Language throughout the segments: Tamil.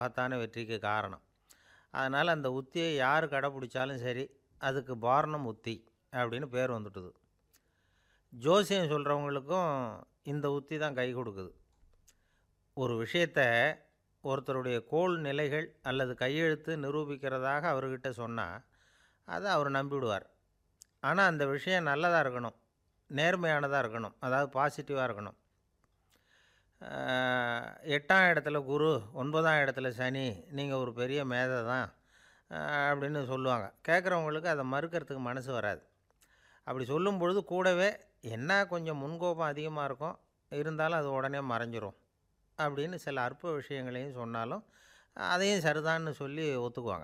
மகத்தான வெற்றிக்கு காரணம் அதனால் அந்த உத்தியை யார் கடைப்பிடிச்சாலும் சரி அதுக்கு பாரணம் உத்தி அப்படின்னு பேர் வந்துட்டுது ஜோசியம் சொல்கிறவங்களுக்கும் இந்த உத்தி தான் கை கொடுக்குது ஒரு விஷயத்தை ஒருத்தருடைய கோள் நிலைகள் அல்லது கையெழுத்து நிரூபிக்கிறதாக அவர்கிட்ட சொன்னால் அதை அவர் நம்பிவிடுவார் ஆனால் அந்த விஷயம் நல்லதாக இருக்கணும் நேர்மையானதாக இருக்கணும் அதாவது பாசிட்டிவாக இருக்கணும் ஆஹ், எட்டாம் இடத்துல குரு ஒன்பதாம் இடத்துல சனி நீங்கள் ஒரு பெரிய மேதை தான் ஆஹ், அப்படின்னு சொல்லுவாங்க கேட்குறவங்களுக்கு அதை மறுக்கிறதுக்கு மனசு வராது அப்படி சொல்லும் பொழுது கூடவே என்ன கொஞ்சம் முன்கோபம் அதிகமாக இருக்கும் இருந்தாலும் அது உடனே மறைஞ்சிரும் அப்படின்னு சில அற்ப விஷயங்களையும் சொன்னாலும் அதையும் சரிதான்னு சொல்லி ஒத்துக்குவாங்க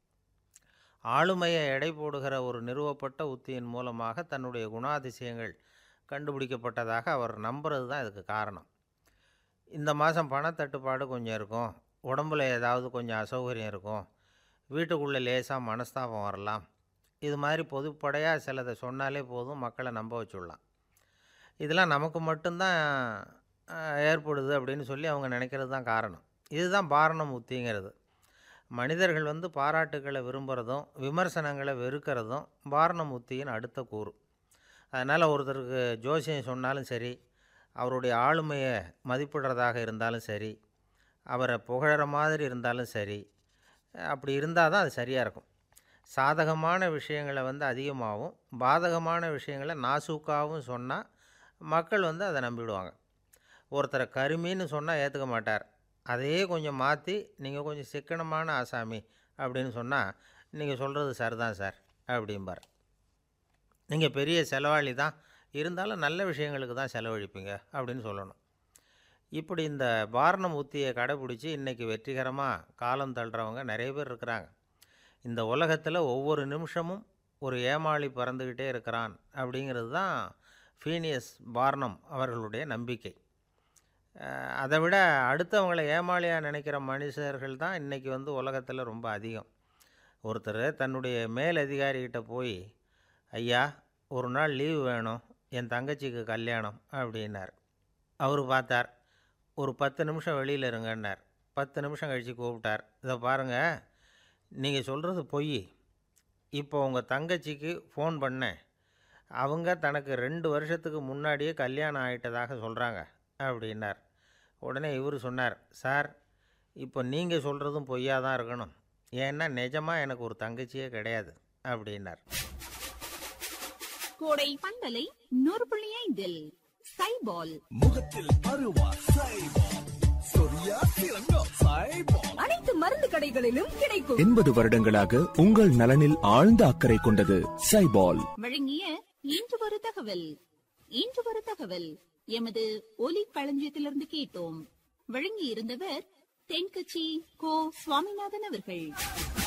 ஆளுமையை எடை போடுகிற ஒரு நிறுவப்பட்ட உத்தியின் மூலமாக தன்னுடைய குணாதிசயங்கள் கண்டுபிடிக்கப்பட்டதாக அவர் நம்புறது தான் இதுக்கு காரணம் இந்த மாதம் பணத்தட்டுப்பாடு கொஞ்சம் இருக்கும் உடம்புல ஏதாவது கொஞ்சம் அசௌகரியம் இருக்கும் வீட்டுக்குள்ளே லேசாக மனஸ்தாபம் வரலாம் இது மாதிரி பொதுப்படையாக சிலதை சொன்னாலே போதும் மக்களை நம்ப வச்சுடலாம் இதெல்லாம் நமக்கு மட்டும்தான் அஹ், ஏற்படுது அப்படின்னு சொல்லி அவங்க நினைக்கிறது தான் காரணம் இதுதான் பாரணம் உத்திங்கிறது மனிதர்கள் வந்து பாராட்டுக்களை விரும்புகிறதும் விமர்சனங்களை வெறுக்கிறதும் பாரணம் உத்தியின் அடுத்த கூறு அதனால் ஒருத்தருக்கு ஜோசியம் சொன்னாலும் சரி அவருடைய ஆளுமையை மதிப்பிடுறதாக இருந்தாலும் சரி அவரை புகழற மாதிரி இருந்தாலும் சரி அப்படி இருந்தால் தான் அது சரியாக இருக்கும் சாதகமான விஷயங்களை வந்து அதிகமாகவும் பாதகமான விஷயங்களை நாசூக்காகவும் சொன்னால் மக்கள் வந்து அதை நம்பிடுவாங்க ஒருத்தரை கருமின்னு சொன்னால் ஏற்றுக்க மாட்டார் அதையே கொஞ்சம் மாற்றி நீங்கள் கொஞ்சம் சிக்கனமான ஆசாமி அப்படின்னு சொன்னால் நீங்கள் சொல்கிறது சரிதான் சார் அப்படிம்பார் நீங்கள் பெரிய செலவாளி தான் இருந்தாலும் நல்ல விஷயங்களுக்கு தான் செலவழிப்பீங்க அப்படின்னு சொல்லணும் இப்படி இந்த பாரணம் உத்தியை கடைப்பிடிச்சி இன்றைக்கி வெற்றிகரமாக காலம் தள்ளுறவங்க நிறைய பேர் இருக்கிறாங்க இந்த உலகத்தில் ஒவ்வொரு நிமிஷமும் ஒரு ஏமாளி பறந்துக்கிட்டே இருக்கிறான் அப்படிங்கிறது தான் ஃபீனியஸ் பார்னம் அவர்களுடைய நம்பிக்கை அஹ், அதை விட அடுத்தவங்களை ஏமாளியாக நினைக்கிற மனுஷர்கள் தான் இன்றைக்கி வந்து உலகத்தில் ரொம்ப அதிகம் ஒருத்தர் தன்னுடைய மேல் அதிகாரிகிட்ட போய் ஐயா ஒரு நாள் லீவு வேணும் என் தங்கச்சிக்கு கல்யாணம் அப்படின்னார் அவர் பார்த்தார் ஒரு பத்து நிமிஷம் வெளியில் இருங்கன்னார் பத்து நிமிஷம் கழித்து கூப்பிட்டார் இதை பாருங்கள் நீங்கள் சொல்கிறது பொய் இப்போ உங்கள் தங்கச்சிக்கு ஃபோன் பண்ணேன் அவங்க தனக்கு ரெண்டு வருஷத்துக்கு முன்னாடியே கல்யாணம் ஆகிட்டதாக சொல்கிறாங்க அப்படின்னார் உடனே இவர் சொன்னார் சார் இப்போ நீங்கள் சொல்கிறதும் பொய்யாக தான் இருக்கணும் ஏன்னா நிஜமாக எனக்கு ஒரு தங்கச்சியே கிடையாது அப்படின்னார் கோடை பந்தலை நூறு புள்ளி ஐந்தில் சைபால் முகத்தில் அருவா சைபால் சொரியா சிறங்கோ சைபால் அனைத்து மருந்து கடைகளிலும் கிடைக்கும் எண்பது வருடங்களாக உங்கள் நலனில் ஆழ்ந்த அக்கறை கொண்டது சைபால் வழங்கிய இன்று ஒரு தகவல் இன்று ஒரு தகவல் எமது ஒலி களஞ்சியத்திலிருந்து கேட்டோம் வழங்கி இருந்தவர் தென்கட்சி கோ சுவாமிநாதன் அவர்கள்